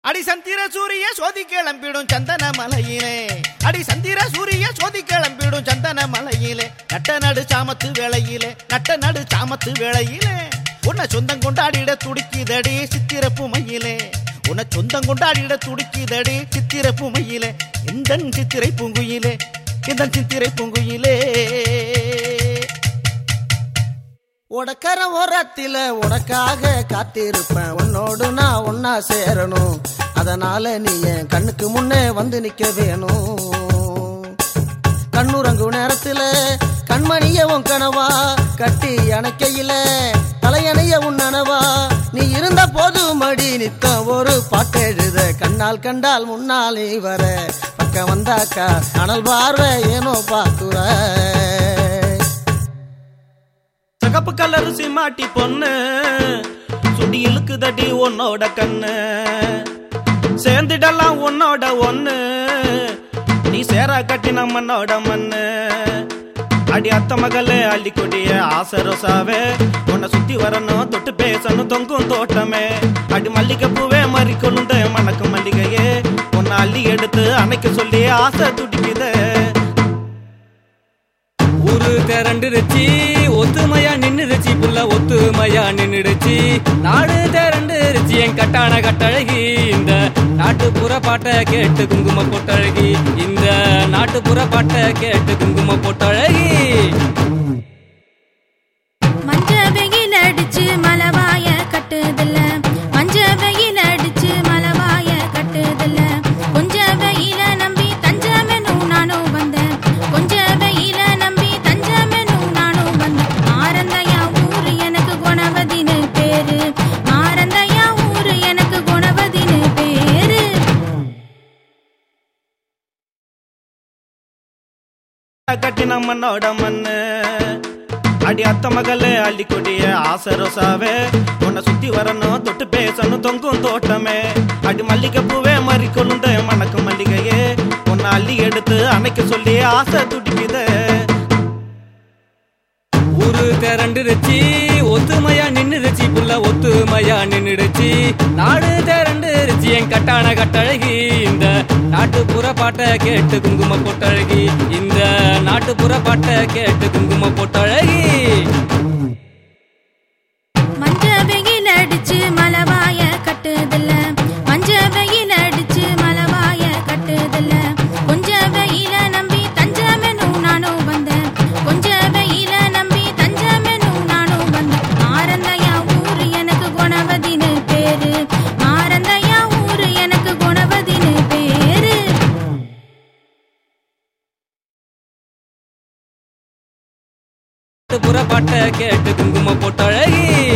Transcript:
அடி சந்திர சூரிய சோதி கிளம்பிடும் சந்தன மலையிலே அடி சந்திர சூரிய சோதி கிளம்பிடும் சந்தன மலையிலே நட்ட நடு சாமத்து வேளையிலே நட்ட நடு சாமத்து வேளையிலே உன்னை சொந்தம் கொண்டாடிட துடிக்குதடி சித்திர புமையிலே உன்னை சொந்தம் கொண்டாடிட துடிக்குதடி சித்திர புமையிலே இந்த சித்திரை பூங்குயிலே இந்த சித்திரை பூங்குயிலே உடக்கர ஓரத்தில உனக்காக காத்திருப்பேன் உன்னோடு நான் ஒன்னா சேரணும் அதனால நீ என் கண்ணுக்கு முன்னே வந்து நிக்க வேணும் கண்ணுறங்கு நேரத்துல கண்மணிய உன் கனவா கட்டி அணைக்கையில தலையணைய உன் நனவா நீ இருந்த போது மடி நித்தம் ஒரு பாட்டு எழுத கண்ணால் கண்டால் முன்னால் நீ வர பக்கம் வந்தாக்கா அனல் பார்வை ஏனோ பாக்குற சகப்பு கலர் சிமாட்டி பொண்ணு சுடி இழுக்குதடி உன்னோட கண்ணு சேர்ந்துடலாம் உன்னோட ஒண்ணு நீ சேரா கட்டி நம்மனோட மண்ணு அடி அத்த மகளே அள்ளி கொடிய ஆசை ரோசாவே உன்னை சுத்தி வரணும் தொட்டு பேசணும் தொங்கும் தோட்டமே அடி மல்லிகை பூவே மறி கொழுந்த மணக்கு மல்லிகையே உன்னை அள்ளி எடுத்து அணைக்க சொல்லி ஆசை துடிக்குதே ஊரு திரண்டுருச்சு ஒத்துமையா நின்னுருச்சு புள்ள ஒத்துமையா நின்னுடுச்சு நாடு திரண்டுருச்சு என் கட்டான கட்டழகி இந்த நாட்டுப்புற பாட்டை கேட்டு குங்கும பொட்டழகி இந்த நாட்டுப்புற பாட்டை கேட்டு குங்கும பொட்டழகி மஞ்ச வெயில் அடிச்சு மலவாய கட்டுதில்ல மஞ்ச வெயில் அடிச்சு மலவாய கட்டுதில்ல கொஞ்ச வெயில நம்பி தஞ்சமெனும் நானும் வந்தேன் கொஞ்ச வெயில நம்பி தஞ்சமெனும் நானும் வந்தேன் மாரந்தையா ஊரு எனக்கு குணவதினு பேரு மாரந்தையா ஊரு எனக்கு குணவதினு பேரு கட்டி நம்மனோட மண்ணு அடி அத்த மகளே அள்ளி கொடிய ஆசை ரோசாவே உன்னை சுத்தி வரணும் தொட்டு பேசணும் தொங்கும் தோட்டமே அடி மல்லிகை பூவே மறி கொழுந்த மணக்கு மல்லிகையே உன்னை அள்ளி எடுத்து அணைக்க சொல்லி ஆசை துடிக்குதே ஊரு திரண்டுருச்சு ஒத்துமையா நின்னுருச்சு புள்ள ஒத்துமையா நின்னுடுச்சு நாடு திரண்டுருச்சு என் கட்டான கட்டழகி இந்த நாட்டுப்புற பாட்டை கேட்டு குங்கும பொட்டழகி இந்த நாட்டுப்புற பாட்டை கேட்டு குங்கும பொட்டழகி மஞ்ச வெயில் அடிச்சு மலவாய கட்டுதில்ல மஞ்ச வெயில் அடிச்சு மலவாய கட்டுதில்ல கொஞ்ச வெயில நம்பி தஞ்சமெனும் நானும் வந்தேன் கொஞ்ச வெயில நம்பி தஞ்சமெனும் நானும் வந்தேன் மாரந்தையா ஊரு எனக்கு குணவதினு பேரு மாரந்தையா ஊரு எனக்கு குணவதினு பேரு நாட்டுப்புற பாட்டை கேட்டு குங்கும பொட்டழகி